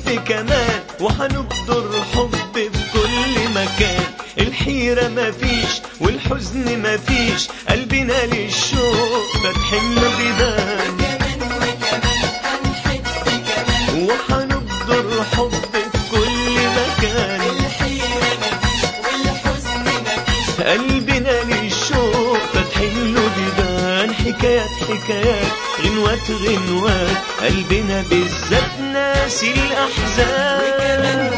هنحب كمان وهنبدر حب في كل مكان الحيرة مفيش والحزن مفيش قلبنا للشوق فاتحين له بيبان وهنبدر حب في كل مكان قلبنا للشوق فاتحين له بيبان حكايات حكايات غنوات غنوات قلبنا بالذات ناسي الأحزان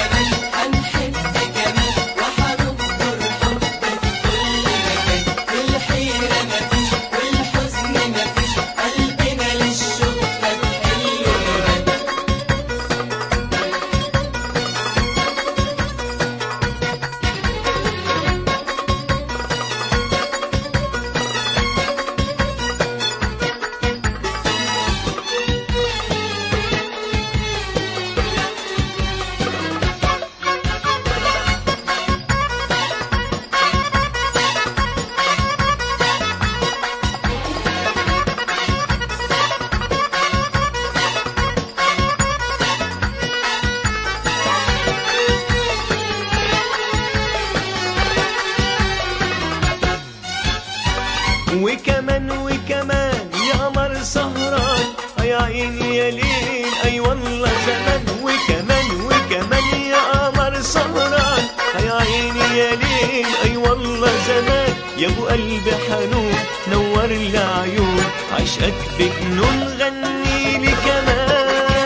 وكمان وكمان يا قمر سهران يا عيني يا ليل اي والله زمان وكمان وكمان يا قمر سهران يا عيني يا ليل اي والله زمان يا ابو قلبي حنون نور العيون عشقك بجنون غني لي كمان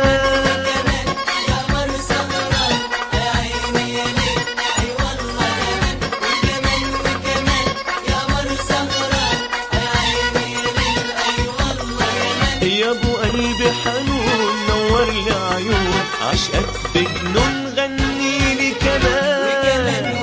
يا ابو قلبي حنون نور لي عيون عشقك بجنون غني لي كمان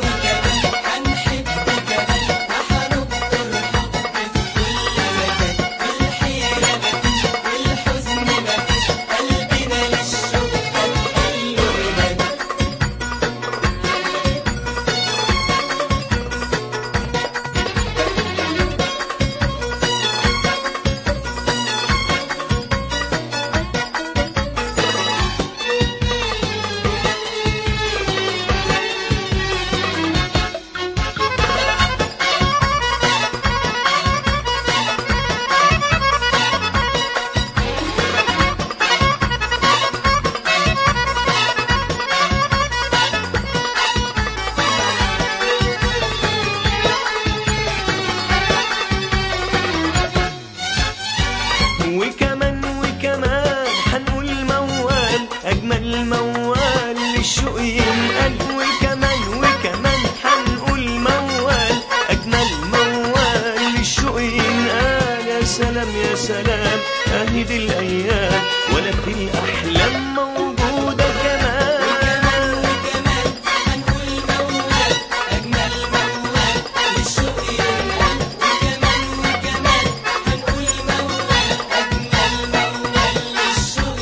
وكمان وكمان حنقول موال أجمل موال للشوق ينقل وكمان وكمان حنقول موال أجمل موال للشوق ينقل يا سلام يا سلام أهي دي الأيام ولا في الأحلام موجودة كمان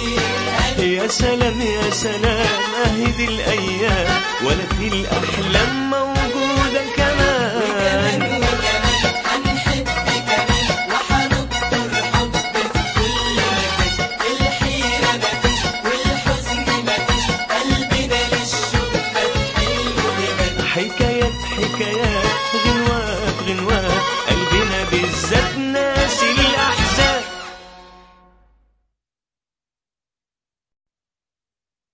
يا سلام يا سلام اهي دي الايام ولا في الاحلام